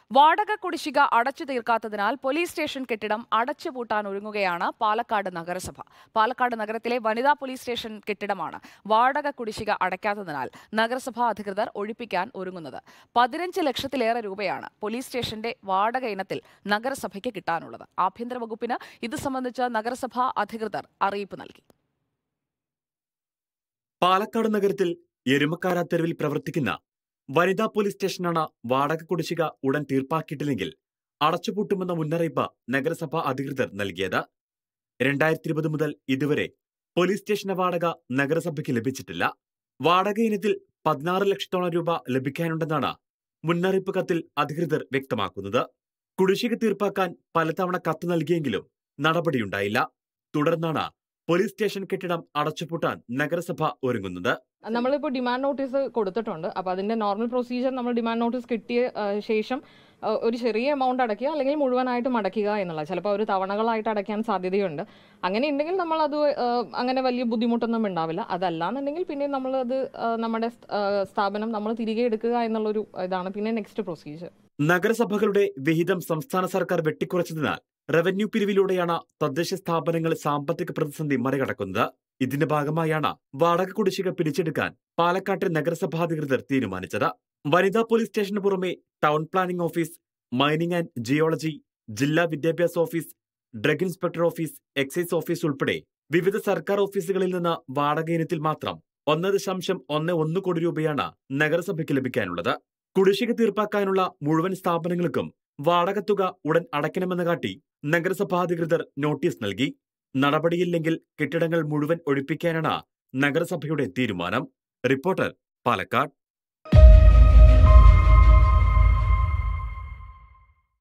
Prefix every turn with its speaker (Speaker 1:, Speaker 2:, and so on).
Speaker 1: വാടക കുടിശ്ശിക അടച്ചു തീർക്കാത്തതിനാൽ പോലീസ് സ്റ്റേഷൻ കെട്ടിടം അടച്ചുപൂട്ടാൻ ഒരുങ്ങുകയാണ് പാലക്കാട് നഗരസഭ പാലക്കാട് നഗരത്തിലെ വനിതാ പോലീസ് സ്റ്റേഷൻ കെട്ടിടമാണ് വാടക കുടിശ്ശിക അടയ്ക്കാത്തതിനാൽ നഗരസഭാ അധികൃതർ ഒഴിപ്പിക്കാൻ ഒരുങ്ങുന്നത് പതിനഞ്ച് ലക്ഷത്തിലേറെ രൂപയാണ് പോലീസ് സ്റ്റേഷന്റെ വാടക ഇനത്തിൽ നഗരസഭയ്ക്ക് കിട്ടാനുള്ളത് ആഭ്യന്തര വകുപ്പിന് ഇത് സംബന്ധിച്ച് നഗരസഭാ അധികൃതർ അറിയിപ്പ് നൽകി
Speaker 2: പാലക്കാട് നഗരത്തിൽ എരുമക്കാര തെരുവിൽ പ്രവർത്തിക്കുന്ന വനിതാ പോലീസ് സ്റ്റേഷനാണ് വാടക കുടിശ്ശിക ഉടൻ തീർപ്പാക്കിയിട്ടില്ലെങ്കിൽ അടച്ചുപൂട്ടുമെന്ന മുന്നറിയിപ്പ് നഗരസഭാ അധികൃതർ നൽകിയത് രണ്ടായിരത്തി ഇരുപത് മുതൽ ഇതുവരെ പോലീസ് സ്റ്റേഷന്റെ വാടക നഗരസഭയ്ക്ക് ലഭിച്ചിട്ടില്ല വാടക ഇനത്തിൽ പതിനാറ് ലക്ഷത്തോളം രൂപ ലഭിക്കാനുണ്ടെന്നാണ് മുന്നറിയിപ്പ് കത്തിൽ അധികൃതർ വ്യക്തമാക്കുന്നത് കുടിശ്ശിക തീർപ്പാക്കാൻ പലതവണ കത്ത് നൽകിയെങ്കിലും നടപടിയുണ്ടായില്ല തുടർന്നാണ് പോലീസ് സ്റ്റേഷൻ കെട്ടിടം അടച്ചുപൂട്ടാൻ നഗരസഭ ഒരുങ്ങുന്നത്
Speaker 3: നമ്മളിപ്പോൾ ഡിമാൻഡ് നോട്ടീസ് കൊടുത്തിട്ടുണ്ട് അപ്പോൾ അതിൻ്റെ നോർമൽ പ്രൊസീജിയർ നമ്മൾ ഡിമാൻഡ് നോട്ടീസ് കിട്ടിയ ആ, ശേഷം ആ, ഒരു ചെറിയ എമൗണ്ട് അടയ്ക്കുക അല്ലെങ്കിൽ മുഴുവനായിട്ടും അടയ്ക്കുക എന്നുള്ളത് ചിലപ്പോൾ ഒരു തവണകളായിട്ട് അടയ്ക്കാൻ സാധ്യതയുണ്ട് അങ്ങനെ ഉണ്ടെങ്കിൽ നമ്മളത് ആ, അങ്ങനെ വലിയ ബുദ്ധിമുട്ടൊന്നും ഉണ്ടാവില്ല അതല്ലാന്നുണ്ടെങ്കിൽ പിന്നെ നമ്മളത് ആ, നമ്മുടെ സ്- ആ, സ്ഥാപനം നമ്മൾ തിരികെ എടുക്കുക എന്നുള്ളൊരു ഇതാണ് പിന്നെ നെക്സ്റ്റ് പ്രൊസീജിയർ
Speaker 2: നഗരസഭകളുടെ വിഹിതം സംസ്ഥാന സർക്കാർ വെട്ടിക്കുറച്ചതിനാൽ റവന്യൂ പിരിവിലൂടെയാണ് തദ്ദേശ സ്ഥാപനങ്ങൾ സാമ്പത്തിക പ്രതിസന്ധി മറികടക്കുന്നത് ഇതിന്റെ ഭാഗമായാണ് വാടക കുടിശ്ശിക പിരിച്ചെടുക്കാൻ പാലക്കാട്ടെ നഗരസഭാധികൃതർ തീരുമാനിച്ചത് വനിതാ പോലീസ് സ്റ്റേഷന് പുറമെ town planning office mining and geology ജില്ലാ വിദ്യാഭ്യാസ office drug inspector office excise office ഉൾപ്പെടെ വിവിധ സർക്കാർ ഓഫീസുകളിൽ നിന്ന് വാടക ഇനത്തിൽ മാത്രം ഒന്ന് ദശാംശം ഒന്ന് ഒന്ന് കോടി രൂപയാണ് നഗരസഭയ്ക്ക് ലഭിക്കാനുള്ളത് കുടിശ്ശിക തീർപ്പാക്കാനുള്ള മുഴുവൻ സ്ഥാപനങ്ങൾക്കും വാടക തുക ഉടൻ അടയ്ക്കണമെന്ന് കാട്ടി നഗരസഭാധികൃതർ നോട്ടീസ് നൽകി നടപടിയില്ലെങ്കിൽ കെട്ടിടങ്ങൾ മുഴുവൻ ഒഴിപ്പിക്കാനാണ് നഗരസഭയുടെ തീരുമാനം റിപ്പോർട്ടർ പാലക്കാട്